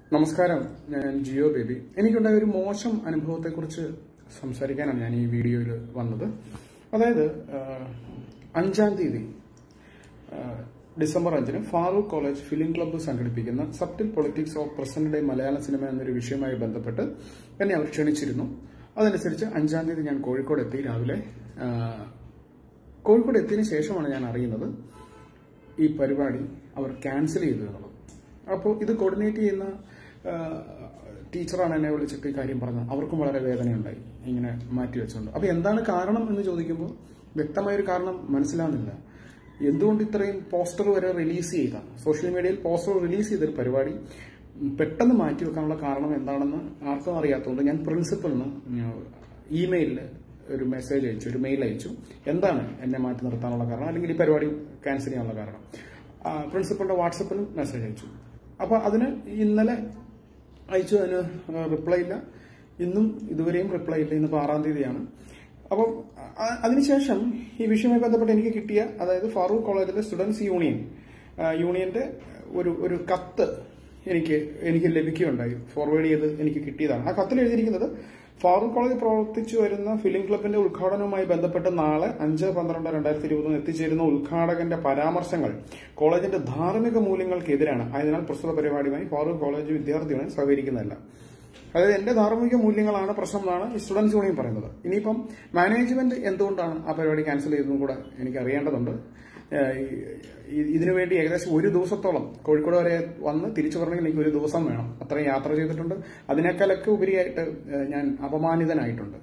നമസ്കാരം ഞാൻ ജിയോ ബേബി എനിക്കുണ്ടായ ഒരു മോശം അനുഭവത്തെക്കുറിച്ച് സംസാരിക്കാനാണ് ഞാൻ ഈ വീഡിയോയിൽ വന്നത് അതായത് ആ, അഞ്ചാം തീയതി ആ, ഡിസംബർ അഞ്ചിന് ഫാറൂഖ് കോളേജ് ഫിലിം ക്ലബ്ബ് സംഘടിപ്പിക്കുന്ന subtle politics of present day Malayala cinema എന്നൊരു വിഷയവുമായി ബന്ധപ്പെട്ട് എന്നെ അവർ ക്ഷണിച്ചിരുന്നു അതനുസരിച്ച് അഞ്ചാം തീയതി ഞാൻ കോഴിക്കോട് എത്തി രാവിലെ ആ, കോഴിക്കോട് എത്തിയതിനു ശേഷമാണ് ഞാൻ അറിയുന്നത് ഈ പരിപാടി അവർ ക്യാൻസൽ ചെയ്തു എന്നുള്ളത് അപ്പോൾ ഇത് കോർഡിനേറ്റ് ചെയ്യുന്ന ആ, ടീച്ചറാണ് എന്നെ വിളിച്ചിട്ട് ഈ കാര്യം പറഞ്ഞത് അവർക്കും വളരെ വേദനയുണ്ടായി ഇങ്ങനെ മാറ്റി വെച്ചുകൊണ്ട് അപ്പോൾ എന്താണ് കാരണം എന്ന് ചോദിക്കുമ്പോൾ വ്യക്തമായൊരു കാരണം മനസ്സിലാവുന്നില്ല എന്തുകൊണ്ട് ഇത്രയും പോസ്റ്റർ വരെ റിലീസ് ചെയ്ത സോഷ്യൽ മീഡിയയിൽ പോസ്റ്റർ റിലീസ് ചെയ്തൊരു പരിപാടി പെട്ടെന്ന് മാറ്റി വെക്കാനുള്ള കാരണം എന്താണെന്ന് ആർക്കും അറിയാത്തതുകൊണ്ട് ഞാൻ പ്രിൻസിപ്പലിന് ഇമെയിലിൽ ഒരു മെസ്സേജ് അയച്ചു ഒരു മെയിൽ അയച്ചു എന്താണ് എന്നെ മാറ്റി നിർത്താനുള്ള കാരണം അല്ലെങ്കിൽ ഈ പരിപാടി ക്യാൻസൽ ചെയ്യാനുള്ള കാരണം ആ, പ്രിൻസിപ്പലിന്റെ വാട്സപ്പിലും മെസ്സേജ് അയച്ചു അപ്പൊ അതിന് ഇന്നലെ അയച്ചു അതിന് റിപ്ലൈ ഇല്ല ഇന്നും ഇതുവരെയും റിപ്ലൈ ഇല്ല ഇന്നിപ്പോൾ ആറാം തീയതിയാണ് അപ്പം അ- അതിനുശേഷം ഈ വിഷയവുമായി ബന്ധപ്പെട്ട് എനിക്ക് കിട്ടിയ അതായത് ഫാറൂഖ് കോളേജിലെ സ്റ്റുഡൻസ് യൂണിയൻ ആ, യൂണിയന്റെ ഒരു ഒരു കത്ത് എനിക്ക് എനിക്ക് ലഭിക്കുകയുണ്ടായി ഫോർവേഡ് ചെയ്ത് എനിക്ക് കിട്ടിയതാണ് ആ കത്തിൽ എഴുതിയിരിക്കുന്നത് ഫാറൂഖ് കോളേജ് പ്രവർത്തിച്ചു വരുന്ന ഫിലിം ക്ലബിന്റെ ഉദ്ഘാടനവുമായി ബന്ധപ്പെട്ട് നാളെ അഞ്ച് പന്ത്രണ്ട് രണ്ടായിരത്തി ഇരുപതിന് എത്തിച്ചേരുന്ന ഉദ്ഘാടകന്റെ പരാമർശങ്ങൾ കോളേജിന്റെ ധാർമ്മിക മൂല്യങ്ങൾക്കെതിരാണ് ആയതിനാൽ പ്രസ്തുത പരിപാടിയുമായി ഫാറൂഖ് കോളേജ് വിദ്യാർത്ഥി യൂണിയൻ സഹകരിക്കുന്നില്ല അതായത് എന്റെ ധാർമ്മിക മൂല്യങ്ങളാണ് പ്രശ്നം എന്നാണ് ഈ സ്റ്റുഡൻസ് യൂണിയൻ പറയുന്നത് ഇനിയിപ്പം മാനേജ്മെന്റ് എന്തുകൊണ്ടാണ് ആ പരിപാടി ക്യാൻസൽ ചെയ്തതെന്നും കൂടെ എനിക്ക് അറിയേണ്ടതുണ്ട് ഏഹ് ഈ- ഇതിനു വേണ്ടി ഏകദേശം ഒരു ദിവസത്തോളം കോഴിക്കോട് വരെ വന്ന് തിരിച്ചു വരണമെങ്കിൽ എനിക്ക് ഒരു ദിവസം വേണം അത്രയും യാത്ര ചെയ്തിട്ടുണ്ട് അതിനേക്കാളൊക്കെ ഉപരിയായിട്ട് ഏഹ് ഞാൻ അപമാനിതനായിട്ടുണ്ട്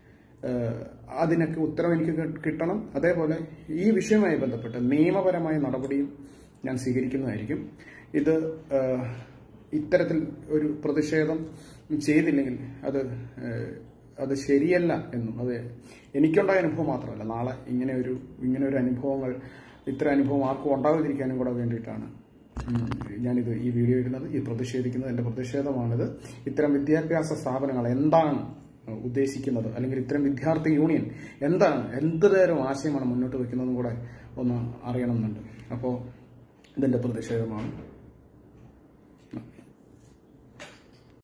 ഏഹ് അതിനൊക്കെ ഉത്തരം എനിക്ക് കി- കിട്ടണം അതേപോലെ ഈ വിഷയവുമായി ബന്ധപ്പെട്ട് നിയമപരമായ നടപടിയും ഞാൻ സ്വീകരിക്കുന്നതായിരിക്കും ഇത് ഏഹ് ഇത്തരത്തിൽ ഒരു പ്രതിഷേധം ചെയ്തില്ലെങ്കിൽ അത് ഏഹ് അത് ശരിയല്ല എന്നും അത് എനിക്കുണ്ടായ അനുഭവം മാത്രമല്ല നാളെ ഇങ്ങനെ ഒരു ഇങ്ങനെ ഒരു അനുഭവങ്ങൾ ഇത്തരം അനുഭവം ആർക്കും ഉണ്ടാകാതിരിക്കാനും കൂടെ വേണ്ടിയിട്ടാണ് ഉം, ഞാനിത് ഈ വീഡിയോ ഇടുന്നത് ഈ പ്രതിഷേധിക്കുന്നത് എന്റെ പ്രതിഷേധമാണിത് ഇത്തരം വിദ്യാഭ്യാസ സ്ഥാപനങ്ങൾ എന്താണ് ഉദ്ദേശിക്കുന്നത് അല്ലെങ്കിൽ ഇത്തരം വിദ്യാർത്ഥി യൂണിയൻ എന്താണ് എന്ത് തരം ആശയമാണ് മുന്നോട്ട് വെക്കുന്നതെന്നും കൂടെ ഒന്ന് അറിയണമെന്നുണ്ട് അപ്പോൾ ഇതെന്റെ പ്രതിഷേധമാണ്